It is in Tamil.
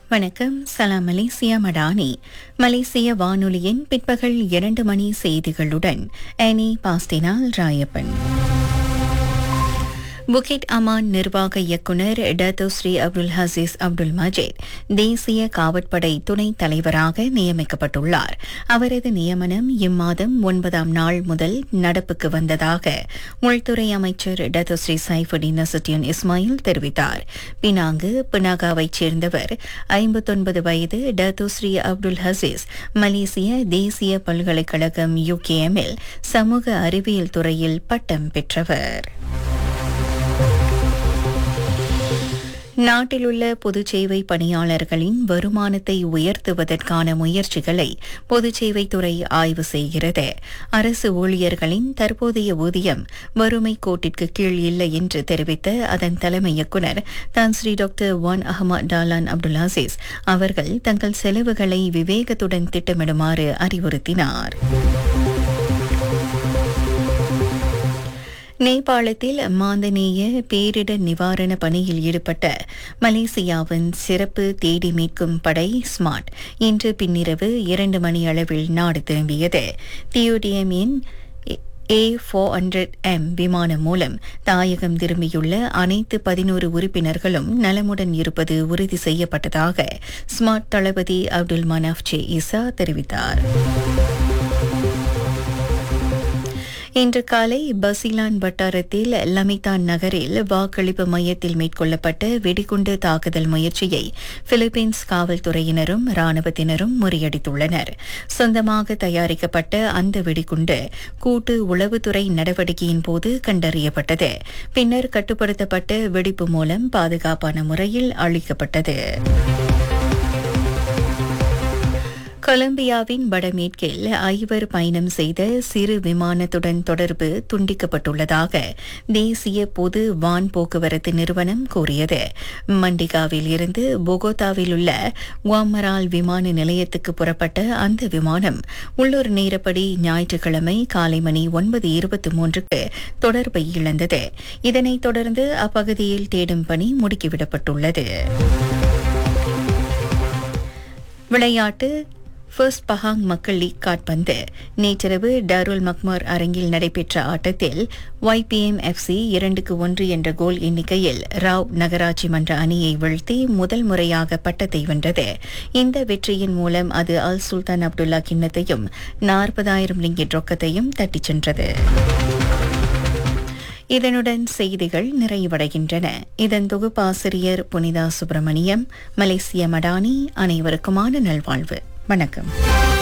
வணக்கம் சலாம் மலேசியா மடானி மலேசிய வானொலியின் பிற்பகல் இரண்டு மணி செய்திகளுடன் ஆனி பாஸ்டினால் ராயப்பன் புகிட் அமான் நிர்வாக இயக்குநர் Dato Sri Abdul Hazis Abdul Majeed தேசிய காவற்படை துணைத் தலைவராக நியமிக்கப்பட்டுள்ளார் அவரது நியமனம் இம்மாதம் ஒன்பதாம் நாள் முதல் நடப்புக்கு வந்ததாக உள்துறை அமைச்சர் Dato Sri Saifuddin Nasution Ismail தெரிவித்தார் பினாங்கு பினாகாவைச் சேர்ந்தவர் ஐம்பத்தொன்பது வயது டத்தோ ஸ்ரீ அப்துல் ஹசீஸ் மலேசிய தேசிய பல்கலைக்கழகம் யுகேஎம்மில் சமூக அறிவியல் துறையில் பட்டம் பெற்றவர் நாட்டிலுள்ள பொதுச் சேவை பணியாளர்களின் வருமானத்தை உயர்த்துவதற்கான முயற்சிகளை பொதுச் சேவைத்துறை ஆய்வு செய்கிறது அரசு ஊழியர்களின் தற்போதைய ஊதியம் வறுமை கோட்டிற்கு கீழ் இல்லை என்று தெரிவித்த அதன் தலைமை இயக்குநர் தான் Sri doctor Wan Ahmad Dahlan Abdul Aziz அவர்கள் தங்கள் செலவுகளை விவேகத்துடன் திட்டமிடுமாறு அறிவுறுத்தினார் நேபாளத்தில் மாந்தநேய பேரிடர் நிவாரண பணியில் ஈடுபட்ட மலேசியாவின் சிறப்பு தேடி மீட்கும் படை ஸ்மார்ட் இன்று பின்னிரவு இரண்டு மணி அளவில் நாடு திரும்பியது தியோடியமின் ஏ ஃபோர் ஹண்ட்ரட் எம் விமானம் மூலம் தாயகம் திரும்பியுள்ள அனைத்து பதினோரு உறுப்பினர்களும் நலமுடன் இருப்பது உறுதி செய்யப்பட்டதாக ஸ்மார்ட் தளபதி அப்துல் மனாஃப் ஜே இசா தெரிவித்தார் இன்று காலை பசிலான் வட்டாரத்தில் லமிதான் நகரில் வாக்களிப்பு மையத்தில் மேற்கொள்ளப்பட்ட வெடிகுண்டு தாக்குதல் முயற்சியை பிலிப்பீன்ஸ் காவல்துறையினரும் ராணுவத்தினரும் முறியடித்துள்ளனர் சொந்தமாக தயாரிக்கப்பட்ட அந்த வெடிகுண்டு கூட்டு உளவுத்துறை நடவடிக்கையின் போது கண்டறியப்பட்டது பின்னர் கட்டுப்படுத்தப்பட்ட வெடிப்பு மூலம் பாதுகாப்பான முறையில் அளிக்கப்பட்டது கொலம்பியாவின் வடமேற்கில் ஐவர் பயணம் செய்த சிறு விமானத்துடன் தொடர்பு துண்டிக்கப்பட்டுள்ளதாக தேசிய பொது வான் போக்குவரத்து நிறுவனம் கூறியது மண்டிகாவில் இருந்து பொகோதாவில் உள்ள குவாமரால் விமான நிலையத்துக்கு புறப்பட்ட அந்த விமானம் உள்ளூர் நேரப்படி ஞாயிற்றுக்கிழமை காலை மணி ஒன்பது இருபத்தி மூன்றுக்கு தொடர்பை இழந்தது இதனைத் தொடர்ந்து அப்பகுதியில் தேடும் பணி முடுக்கிவிடப்பட்டுள்ளது விளையாட்டு ஃபர்ஸ்ட் பஹாங் மக்கள் லீக் காட்பந்து நேற்றிரவு டாருல் மக்மர் அரங்கில் நடைபெற்ற ஆட்டத்தில் ஒய்பிஎம் எஃப்சி இரண்டுக்கு ஒன்று என்ற கோல் எண்ணிக்கையில் ராவ் நகராட்சி மன்ற அணியை வீழ்த்தி முதல் முறையாக பட்டத்தை வென்றது இந்த வெற்றியின் மூலம் அது அல் சுல்தான் அப்துல்லா கிண்ணத்தையும் நாற்பதாயிரம் ரிங்கிட் ரொக்கத்தையும் தட்டிச் சென்றது இதனுடன் செய்திகள் நிறைவடைகின்றன இதன் தொகுப்பாசிரியர் புனிதா சுப்பிரமணியம் மலேசிய மடானி அனைவருக்குமான நல்வாழ்வு வணக்கம்